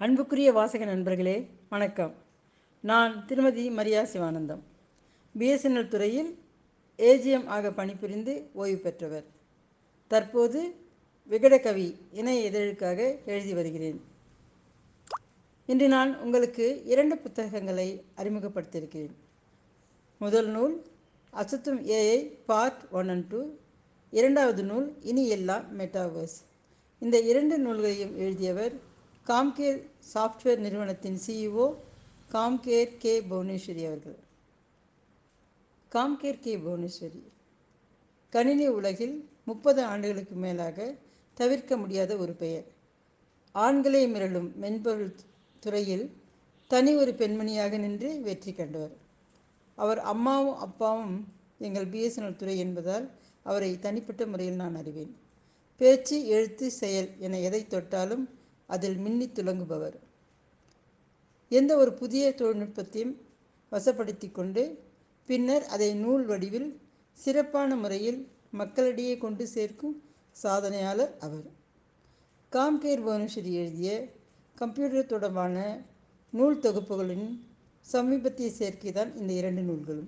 அன்புக்குரிய வாசக நண்பர்களே வணக்கம் நான் திருமதி மரியா சிவானந்தம் பிஎஸ்என்எல் துறையில் ஏஜிஎம் ஆக பணிபுரிந்து ஓய்வு பெற்றவர் தற்போது விகடகவி இணைய இதழுக்காக எழுதி வருகிறேன் இன்று நான் உங்களுக்கு இரண்டு புத்தகங்களை அறிமுகப்படுத்தியிருக்கிறேன் முதல் நூல் அசத்தும் AI part one and two இரண்டாவது நூல் இனி எல்லாம் மெட்டாவர்ஸ் இந்த இரண்டு நூல்களையும் எழுதியவர் காம்கேர் சாஃப்ட்வேர் நிறுவனத்தின் சிஇஓ காம்கேர் கே புவனேஸ்வரி அவர்கள் காம்கேர் கே புவனேஸ்வரி கணினி உலகில் முப்பது ஆண்டுகளுக்கு மேலாக தவிர்க்க முடியாத ஒரு பெயர் ஆண்களை மிரளும் மென்பொருள் துறையில் தனி ஒரு பெண்மணியாக நின்று வெற்றி கண்டவர் அவர் அம்மாவும் அப்பாவும் எங்கள் பிஎஸ்என்எல் துறை என்பதால் அவரை தனிப்பட்ட முறையில் நான் அறிவேன் பேச்சு எழுத்து செயல் என எதை தொட்டாலும் அதில் மின்னி துலங்குபவர் எந்த ஒரு புதிய தொழில்நுட்பத்தையும் வசப்படுத்தி கொண்டு பின்னர் அதை நூல் வடிவில் சிறப்பான முறையில் மக்களிடையே கொண்டு சேர்க்கும் சாதனையாளர் அவர் காம்கேர் புவனேஸ்வரி எழுதிய கம்ப்யூட்டர் தொடர்பான நூல் தொகுப்புகளின் சமீபத்திய சேர்க்கை தான் இந்த இரண்டு நூல்களும்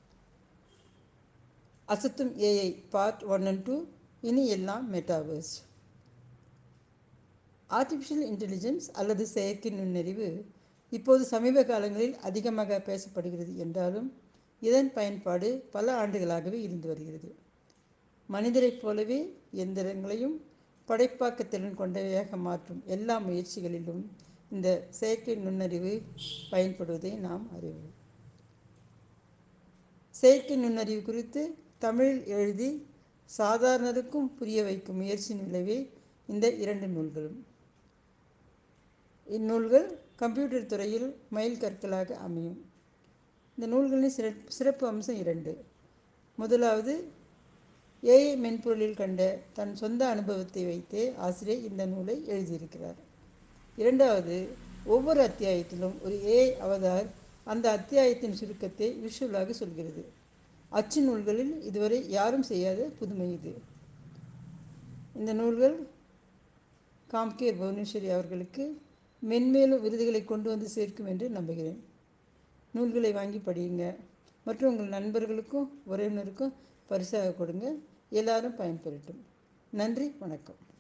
அசத்தும் AI part one and two இனி எல்லாம் மெட்டாவர்ஸ் ஆர்டிஃபிஷியல் இன்டெலிஜென்ஸ் அல்லது செயற்கை நுண்ணறிவு இப்போது சமீப காலங்களில் அதிகமாக பேசப்படுகிறது என்றாலும் இதன் பயன்பாடு பல ஆண்டுகளாகவே இருந்து வருகிறது மனிதரைப் போலவே எந்திரங்களையும் படைப்பாக்க திறன் கொண்டவையாக மாற்றும் எல்லா முயற்சிகளிலும் இந்த செயற்கை நுண்ணறிவு பயன்படுவதை நாம் அறிவோம் செயற்கை நுண்ணறிவு குறித்து தமிழில் எழுதி சாதாரணருக்கும் புரிய வைக்கும் முயற்சியின் விளைவே இந்த இரண்டு நூல்களும் இந்நூல்கள் கம்ப்யூட்டர் துறையில் மைல் கற்களாக அமையும் இந்த நூல்களின் சிறப்பு சிறப்பு அம்சம் இரண்டு முதலாவது ஏஐ மென்பொருளில் கண்ட தன் சொந்த அனுபவத்தை வைத்தே ஆசிரியர் இந்த நூலை எழுதியிருக்கிறார் இரண்டாவது ஒவ்வொரு அத்தியாயத்திலும் ஒரு ஏஐ அவதார் அந்த அத்தியாயத்தின் சுருக்கத்தை விஷுவலாக சொல்கிறது அச்சு நூல்களில் இதுவரை யாரும் செய்யாத புதுமை இது இந்த நூல்கள் காம்கேர் புவனேஸ்வரி அவர்களுக்கு மென்மேலும் விருதுகளை கொண்டு வந்து சேர்க்கும் என்று நம்புகிறேன் நூல்களை வாங்கி படியுங்க மற்றும் உங்கள் நண்பர்களுக்கும் உறவினருக்கும் பரிசாக கொடுங்க எல்லாரும் பயன்பெறட்டும் நன்றி வணக்கம்